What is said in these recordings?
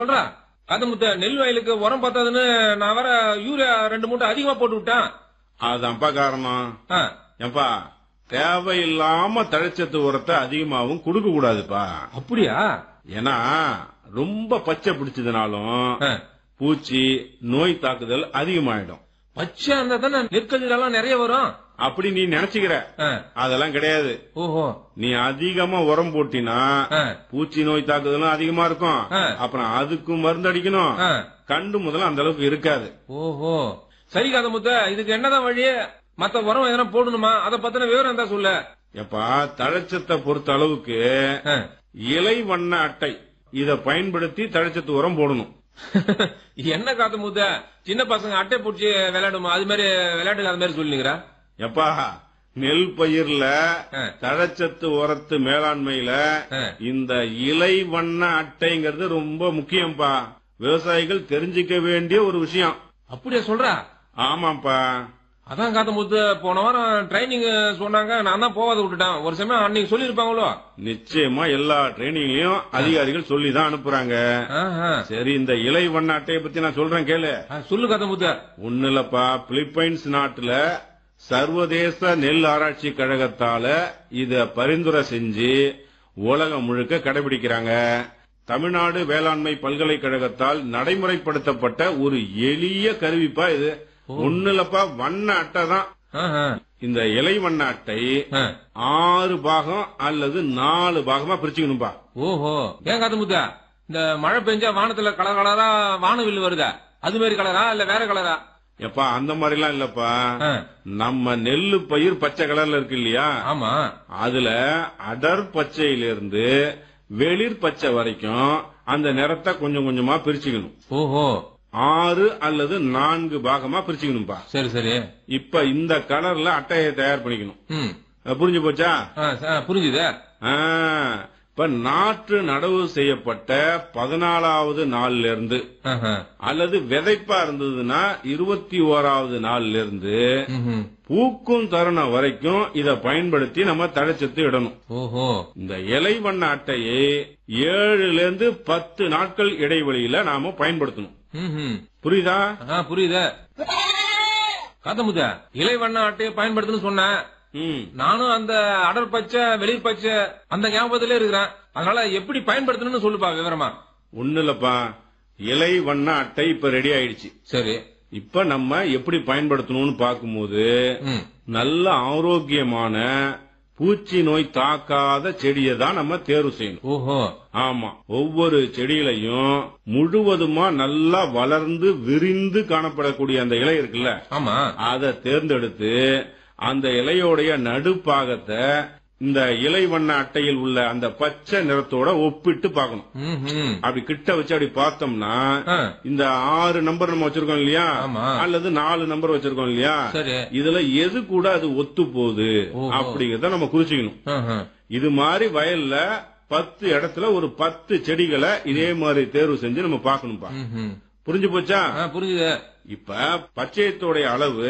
சொல்றா அது முத்த நெல் வயலுக்கு உரம் பத்தாதுன்னு நான் வர யூரியா ரெண்டு மூட்டை அதிகமா போட்டு விட்டேன் அதுதான்ப்பா காரணம் ஆ, ஏன்பா தேவையில்லாம தழைச்சத்து உரத்தை அதிகமாவும் கொடுக்க கூடாதுப்பா அப்படியா ஏன்னா ரொம்ப பச்சை பிடிச்சதுனாலும் ஆ, பூச்சி நோய் தாக்குதல் அதிகமாயிடும் பச்சை இருந்தா தானே நெற்கதிரெல்லாம் நிறைய வரும் அப்படி நீ நினைச்சுக்கிற ஆ, அதெல்லாம் கிடையாது ஓஹோ நீ அதிகமா உரம் போட்டினா ஆ, பூச்சி நோய் தாக்குதலும் அதிகமா இருக்கும் ஆ. அப்புறம் அதுக்கும் மருந்து அடிக்கணும் ஆ, கண்டு முதல்ல அந்த அளவுக்கு இருக்காது ஓஹோ சரி காத முத்த இதுக்கு என்னதான் வழி மத்த உரம் எதனா போடணுமா அத பத்தின விவரம் இருந்தா சொல்லு எப்பா தழைச்சத்தை பொறுத்த அளவுக்கு ஆ. இலை வண்ண அட்டை இத பயன்படுத்தி தழைச்சத்து உரம் போடணும் என்ன காத்த முத்த சின்ன பசங்க அட்டை பிடிச்சி விளையாடுமா அது மாதிரி விளையாட்டுக்கு அது மாதிரி சொல்லிக்கிறா எப்பா நெல் பயிர்ல ஆ. தழைச்சத்து உரத்து மேலாண்மையில ஆ. இந்த இலை வண்ண அட்டைங்கிறது ரொம்ப முக்கியம்ப்பா விவசாயிகள் தெரிஞ்சுக்க வேண்டிய ஒரு விஷயம் அப்படியா சொல்றா ஆமாப்பா அதான் காத்த முத்து போன வாரம் ட்ரைனிங் சொன்னாங்க நான் தான் போவாத விட்டுட்டேன் ஒரு சமயம் அன்னைக்கு சொல்லிருப்பாங்களோ நிச்சயமா எல்லா ட்ரைனிங்லயும் அதிகாரிகள் சொல்லி தான் அனுப்புறாங்க ஆஹா. சரி இந்த இலை வண்ண அட்டையை பத்தி நான் சொல்றேன் கேளு ஆ, சொல்லு காத்த முத்து ஒண்ணு இல்லப்பா பிலிப்பைன்ஸ் நாட்டுல சர்வதேச நெல் ஆராய்ச்சி கழகத்தால இத பரிந்துரை செஞ்சு உலகம் முழுக்க கடைபிடிக்கிறாங்க தமிழ்நாடு வேளாண்மை பல்கலைக்கழகத்தால் நடைமுறைப்படுத்தப்பட்ட ஒரு எளிய கருவிப்பா இது ஒண்ணு இல்லப்பா வண்ண அட்டை தான் ஆஹா. இந்த இலை வண்ண அட்டை ஆ. ஆறு பாகம் அல்லது நாலு பாகமா பிரிச்சுக்கணும்பா ஓஹோ ஏன் காத்த முத்த இந்த மழை பெஞ்சா வானத்துல கலர் கலரா வானவில் வருதா அது மாதிரி கலரா இல்ல வேற கலரா எப்பா அந்த மாதிரிலாம் இல்லப்பா ஆ. நம்ம நெல்லு பயிர் பச்சை கலர்ல இருக்கு இல்லையா ஆமா அதுல அடர் பச்சையிலிருந்து வெளிர் பச்சை வரைக்கும் அந்த நிறத்தை கொஞ்சம் கொஞ்சமா பிரிச்சுக்கணும் ஓஹோ ஆறு அல்லது நான்கு பாகமா பிரிச்சுக்கணும்பா சரி சரி இப்ப இந்த கலர்ல அட்டையை தயார் பண்ணிக்கணும் ம் அஹ் புரிஞ்சு போச்சா ஆ, ச- புரிஞ்சுது ஆ, இப்ப நாற்று நடவு செய்யப்பட்ட பதினாலாவது நாள்ல இருந்து ஆஹா. அல்லது விதைப்பா இருந்ததுன்னா இருபத்தி ஓராவது நாள்ல இருந்து ம்ஹும். பூக்கும் தருணம் வரைக்கும் இத பயன்படுத்தி நம்ம தழைச்சத்து இடணும் ஓஹோ இந்த இலை வண்ண அட்டையை ஏழுல இருந்து பத்து நாட்கள் இடைவெளியில நாம பயன்படுத்தணும் ம்ஹும். புரியுதா ஆ புரியுது காத்தமுத்த இலை வண்ண அட்டையை பயன்படுத்துன்னு சொன்னேன் ம் நானும் அந்த அடர் பச்சை வெளிர் பச்சை அந்த ஞாபகத்திலே இருக்கிறேன் அதனால எப்படி பயன்படுத்தணும்னு சொல்லுப்பா விவரமா ஒண்ணு இல்லப்பா இலை வண்ண அட்டை இப்ப ரெடி ஆயிடுச்சு சரி இப்ப நம்ம எப்படி பயன்படுத்தணும்னு பார்க்கும்போது ம் நல்ல ஆரோக்கியமான பூச்சி நோய் தாக்காத செடியை தான் நம்ம தேர்வு செய்யணும் ஓஹோ ஆமா ஒவ்வொரு செடியிலையும் முழுவதுமா நல்லா வளர்ந்து விரிந்து காணப்படக்கூடிய அந்த இலை இருக்குல்ல ஆமா அதை தேர்ந்தெடுத்து அந்த இலையோடைய நடுப்பாகத்தை இந்த இலை வண்ண அட்டையில் உள்ள அந்த பச்சை நிறத்தோட ஒப்பிட்டு பார்க்கணும் ம்ஹும். அப்படி கிட்ட வச்சு அப்படி பார்த்தோம்னா ஆ, இந்த ஆறு நம்பர் நம்ம வச்சிருக்கோம் இல்லையா ஆமா. அல்லது நாலு நம்பர் வச்சிருக்கோம் இல்லையா சரி இதுல எது கூட அது ஒத்து போகுது ஓஹோ. அப்படிங்கறத நம்ம குறிச்சுக்கணும் ஆஹா. இது மாதிரி வயல்ல பத்து இடத்துல ஒரு பத்து செடிகளை இதே மாதிரி தேர்வு செஞ்சு நம்ம பார்க்கணும்பா ம்ஹும். புரிஞ்சு போச்சா ஆ, புரிஞ்சுது இப்ப பச்சையத்தோடைய அளவு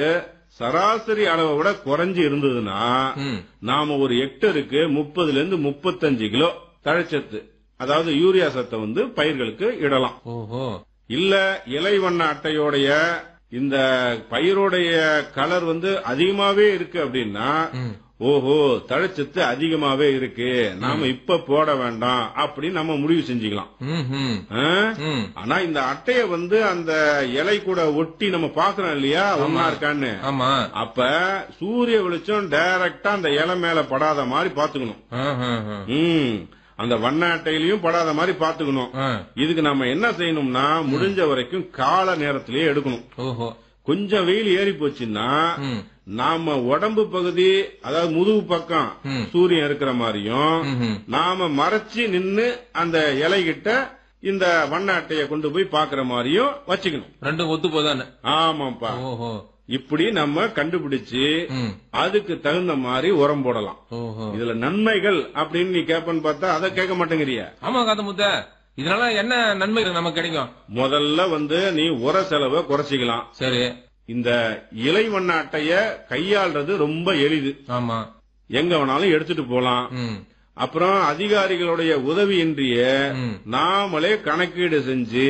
சராசரி அளவை விட குறைஞ்சு இருந்ததுன்னா ம். நாம ஒரு ஹெக்டருக்கு முப்பதுல இருந்து முப்பத்தஞ்சு கிலோ தழைச்சத்து அதாவது யூரியா சத்தை வந்து பயிர்களுக்கு இடலாம் ஓஹோ இல்ல இலை வண்ண அட்டையோடைய இந்த பயிரோடைய கலர் வந்து அதிகமாவே இருக்கு அப்படின்னா ம். ஓஹோ தழைச்சத்து அதிகமாவே இருக்கு நாம இப்ப போட வேண்டாம் அப்படின்னு நம்ம முடிவு செஞ்சுக்கலாம் ம்ஹும். ஆ? ம். ஆனா இந்த அட்டைய வந்து அந்த இலை கூட ஒட்டி நம்ம பாக்குறோம் இல்லையா ஒன்னா இருக்கான்னு ஆமா அப்ப சூரிய வெளிச்சம் டைரக்டா அந்த இலை மேல படாத மாதிரி பாத்துக்கணும் ஆஹா. ம் அந்த வண்ண அட்டையிலயும் படாத மாதிரி பாத்துக்கணும் ஆ. இதுக்கு நம்ம என்ன செய்யணும்னா முடிஞ்ச வரைக்கும் கால நேரத்திலேயே எடுக்கணும் ஓஹோ கொஞ்சம் வெயில் ஏறி போச்சுன்னா ம். நாம உடம்பு பகுதி அதாவது முதுகு பக்கம் ம். சூரியன் இருக்கிற மாதிரியும் ம்ஹும். நாம மறைச்சு நின்னு அந்த இலைகிட்ட இந்த வண்ண அட்டைய கொண்டு போய் பாக்குற மாதிரியும் வச்சுக்கணும் ரெண்டும் ஒத்து போதானே ஆமாப்பா ஓஹோ இப்படி நம்ம கண்டுபிடிச்சு ம். அதுக்கு தகுந்த மாதிரி உரம் போடலாம் ஓஹோ இதுல நன்மைகள் அப்படின்னு நீ கேப்பன்னு பார்த்தா அதை கேட்க மாட்டேங்கிறிய ஆமா காத்த முத்த இதனால என்ன நன்மை நமக்கு கிடைக்கும் முதல்ல வந்து நீ உர செலவை குறைச்சிக்கலாம் சரி இந்த இலை வண்ண அட்டைய கையாள்றது ரொம்ப எளிது ஆமா எங்க வேணாலும் எடுத்துட்டு போலாம் ம் அப்புறம் அதிகாரிகளுடைய உதவியின்றிய ம். நாமளே கணக்கீடு செஞ்சு